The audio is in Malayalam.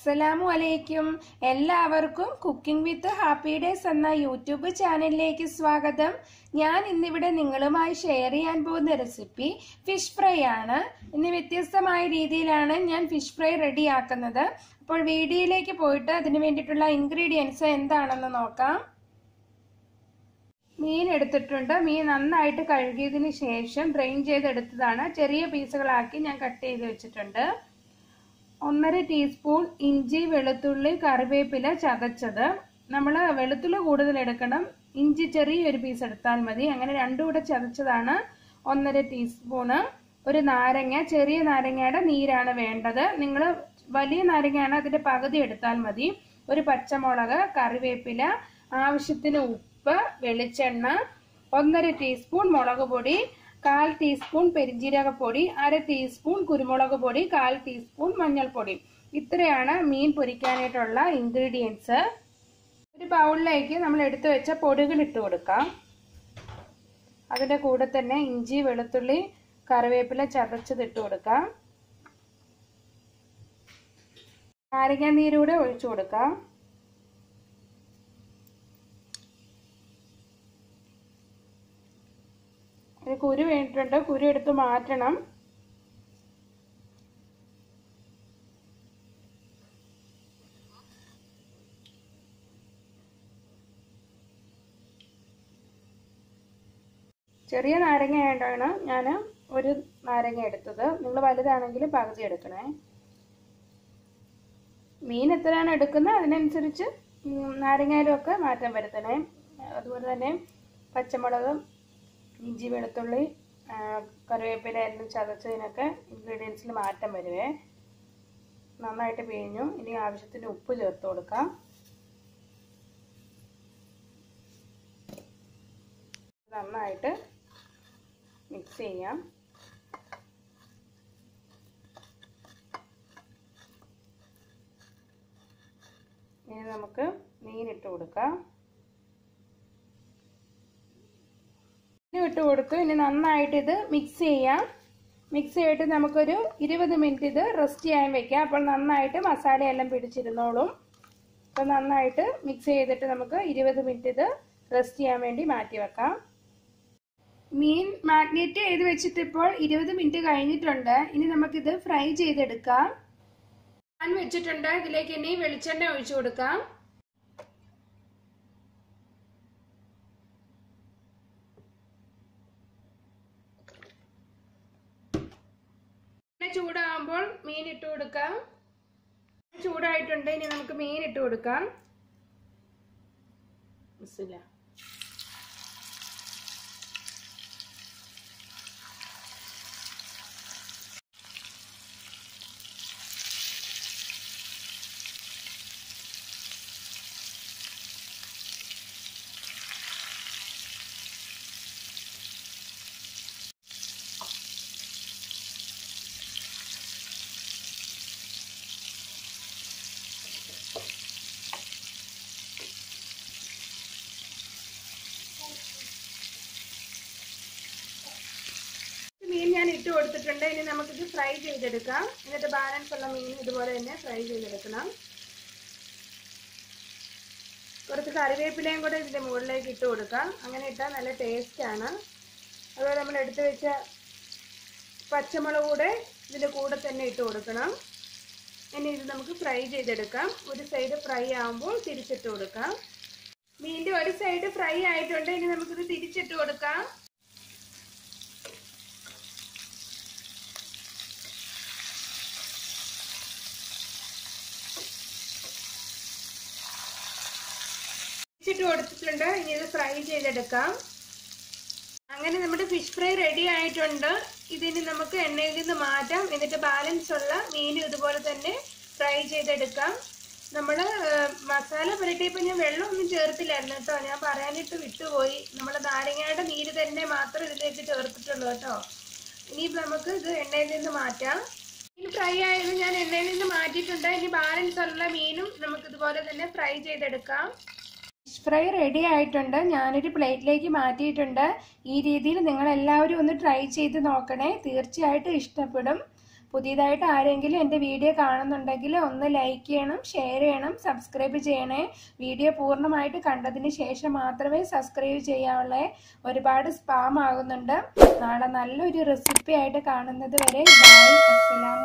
അസ്സലാമു അലൈക്കും എല്ലാവർക്കും കുക്കിംഗ് വിത്ത് ഹാപ്പി ഡേയ്സ് എന്ന യൂട്യൂബ് ചാനലിലേക്ക് സ്വാഗതം ഞാൻ ഇന്നിവിടെ നിങ്ങളുമായി ഷെയർ ചെയ്യാൻ പോകുന്ന റെസിപ്പി ഫിഷ് ഫ്രൈ ആണ് ഇന്ന് വ്യത്യസ്തമായ രീതിയിലാണ് ഞാൻ ഫിഷ് ഫ്രൈ റെഡിയാക്കുന്നത് അപ്പോൾ വീഡിയോയിലേക്ക് പോയിട്ട് അതിന് വേണ്ടിയിട്ടുള്ള ഇൻഗ്രീഡിയൻസ് എന്താണെന്ന് നോക്കാം മീൻ എടുത്തിട്ടുണ്ട് മീൻ നന്നായിട്ട് കഴുകിയതിന് ശേഷം ഡ്രെയിൻ ചെയ്തെടുത്തതാണ് ചെറിയ പീസുകളാക്കി ഞാൻ കട്ട് ചെയ്ത് വെച്ചിട്ടുണ്ട് ഒന്നര ടീസ്പൂൺ ഇഞ്ചി വെളുത്തുള്ളി കറിവേപ്പില ചതച്ചത് നമ്മൾ വെളുത്തുള്ളി കൂടുതൽ എടുക്കണം ഇഞ്ചി ചെറിയൊരു പീസ് എടുത്താൽ മതി അങ്ങനെ രണ്ടും കൂടെ ചതച്ചതാണ് ഒന്നര ടീസ്പൂണ് ഒരു നാരങ്ങ ചെറിയ നാരങ്ങയുടെ നീരാണ് വേണ്ടത് നിങ്ങൾ വലിയ നാരങ്ങയാണ് അതിന്റെ പകുതി എടുത്താൽ മതി ഒരു പച്ചമുളക് കറിവേപ്പില ആവശ്യത്തിന് ഉപ്പ് വെളിച്ചെണ്ണ ഒന്നര ടീസ്പൂൺ മുളക് പൊടി കാൽ ടീസ്പൂൺ പെരിഞ്ജീരകപ്പൊടി അര ടീസ്പൂൺ കുരുമുളക് പൊടി കാൽ ടീസ്പൂൺ മഞ്ഞൾപ്പൊടി ഇത്രയാണ് മീൻ പൊരിക്കാനായിട്ടുള്ള ഇൻഗ്രീഡിയൻസ് ഒരു ബൗളിലേക്ക് നമ്മൾ എടുത്തു വെച്ച പൊടികൾ ഇട്ട് കൊടുക്കാം അതിൻ്റെ കൂടെ തന്നെ ഇഞ്ചി വെളുത്തുള്ളി കറിവേപ്പില ചതച്ചത് ഇട്ട് കൊടുക്കാം നാരങ്ങ നീരൂടെ ഒഴിച്ചു കൊടുക്കാം ഒരു കുരു വേണ്ടിയിട്ടുണ്ട് കുരു എടുത്ത് മാറ്റണം ചെറിയ നാരങ്ങ ആയതുകൊണ്ടാണ് ഞാൻ ഒരു നാരങ്ങ എടുത്തത് നിങ്ങൾ വലുതാണെങ്കിൽ പകുതി എടുക്കണേ മീൻ എത്രയാണ് എടുക്കുന്നത് അതിനനുസരിച്ച് നാരങ്ങയിലും ഒക്കെ മാറ്റം വരുത്തണേ അതുപോലെ തന്നെ പച്ചമുളക് ഇഞ്ചി വെളുത്തുള്ളി കറിവേപ്പില എല്ലാം ചതച്ചതിനൊക്കെ ഇൻഗ്രീഡിയൻസിൽ മാറ്റം വരുവേ നന്നായിട്ട് പിഴിഞ്ഞു ഇനി ആവശ്യത്തിന് ഉപ്പ് ചേർത്ത് കൊടുക്കാം നന്നായിട്ട് മിക്സ് ചെയ്യാം ഇനി നമുക്ക് മീനിട്ട് കൊടുക്കാം ഇട്ട് കൊടുത്തു ഇനി നന്നായിട്ട് ഇത് മിക്സ് ചെയ്യാം മിക്സ് ചെയ്തിട്ട് നമുക്കൊരു ഇരുപത് മിനിറ്റ് ഇത് റെസ്റ്റ് ചെയ്യാൻ വെക്കാം അപ്പോൾ നന്നായിട്ട് മസാലയെല്ലാം പിടിച്ചിരുന്നോളും അപ്പോൾ നന്നായിട്ട് മിക്സ് ചെയ്തിട്ട് നമുക്ക് ഇരുപത് മിനിറ്റ് ഇത് റെസ്റ്റ് ചെയ്യാൻ വേണ്ടി മാറ്റി വെക്കാം മീൻ മാഗ്നേറ്റ് ചെയ്ത് വെച്ചിട്ട് ഇപ്പോൾ ഇരുപത് മിനിറ്റ് കഴിഞ്ഞിട്ടുണ്ട് ഇനി നമുക്കിത് ഫ്രൈ ചെയ്തെടുക്കാം പാൻ വെച്ചിട്ടുണ്ട് ഇതിലേക്ക് ഇനി വെളിച്ചെണ്ണ ഒഴിച്ചു കൊടുക്കാം ചൂടാകുമ്പോൾ മീൻ ഇട്ട് കൊടുക്കാം ചൂടായിട്ടുണ്ട് ഇനി നമുക്ക് മീൻ ഇട്ട് കൊടുക്കാം ബിസ്മില്ലാ മീൻ ഞാൻ ഇട്ട് കൊടുത്തിട്ടുണ്ട് ഇനി നമുക്കിത് ഫ്രൈ ചെയ്തെടുക്കാം എന്നിട്ട് ബാലൻസ് ഉള്ള മീൻ ഇതുപോലെ തന്നെ ഫ്രൈ ചെയ്തെടുക്കണം കുറച്ച് കറിവേപ്പിലയും കൂടെ ഇതിൻ്റെ മുകളിലേക്ക് ഇട്ട് കൊടുക്കാം അങ്ങനെ ഇട്ടാൽ നല്ല ടേസ്റ്റാണ് അതുപോലെ നമ്മൾ എടുത്തു വെച്ച പച്ചമുളക് കൂടെ ഇതിൻ്റെ കൂടെ തന്നെ ഇട്ട് കൊടുക്കണം ഇനി ഇത് നമുക്ക് ഫ്രൈ ചെയ്തെടുക്കാം ഒരു സൈഡ് ഫ്രൈ ആകുമ്പോൾ തിരിച്ചിട്ട് കൊടുക്കാം മീനിൻ്റെ ഒരു സൈഡ് ഫ്രൈ ആയിട്ടുണ്ട് ഇനി നമുക്കിത് തിരിച്ചിട്ട് കൊടുക്കാം ഇട്ട് കൊടുത്തിട്ടുണ്ട് ഇനി ഇത് ഫ്രൈ ചെയ്തെടുക്കാം അങ്ങനെ നമ്മുടെ ഫിഷ് ഫ്രൈ റെഡി ആയിട്ടുണ്ട് ഇതിന് നമുക്ക് എണ്ണയിൽ നിന്ന് മാറ്റാം എന്നിട്ട് ബാലൻസ് ഉള്ള മീനും ഇതുപോലെ തന്നെ ഫ്രൈ ചെയ്തെടുക്കാം നമ്മൾ മസാല പുരട്ടിയപ്പോൾ ഞാൻ വെള്ളമൊന്നും ചേർത്തില്ലായിരുന്നു കേട്ടോ ഞാൻ പറയാനിട്ട് വിട്ടുപോയി നമ്മൾ നാരങ്ങയുടെ നീര് തന്നെ മാത്രം ഇതിലേക്ക് ചേർത്തിട്ടുള്ളൂ കേട്ടോ ഇനിയിപ്പോൾ നമുക്ക് ഇത് എണ്ണയിൽ നിന്ന് മാറ്റാം മീൻ ഫ്രൈ ആയത് ഞാൻ എണ്ണയിൽ നിന്ന് മാറ്റിയിട്ടുണ്ട് ഇനി ബാലൻസ് ഉള്ള മീനും നമുക്ക് ഇതുപോലെ തന്നെ ഫ്രൈ ചെയ്തെടുക്കാം ഫിഷ് ഫ്രൈ റെഡി ആയിട്ടുണ്ട് ഞാനൊരു പ്ലേറ്റിലേക്ക് മാറ്റിയിട്ടുണ്ട് ഈ രീതിയിൽ നിങ്ങൾ എല്ലാവരും ഒന്ന് ട്രൈ ചെയ്ത് നോക്കണേ തീർച്ചയായിട്ടും ഇഷ്ടപ്പെടും പുതിയതായിട്ട് ആരെങ്കിലും എൻ്റെ വീഡിയോ കാണുന്നുണ്ടെങ്കിൽ ഒന്ന് ലൈക്ക് ചെയ്യണം ഷെയർ ചെയ്യണം സബ്സ്ക്രൈബ് ചെയ്യണേ വീഡിയോ പൂർണ്ണമായിട്ട് കണ്ടതിന് ശേഷം മാത്രമേ സബ്സ്ക്രൈബ് ചെയ്യാവുള്ളേ ഒരുപാട് സ്പാം ആകുന്നുണ്ട് നാളെ നല്ലൊരു റെസിപ്പി ആയിട്ട് കാണുന്നത് വരെ ബൈ അസ്സലാമു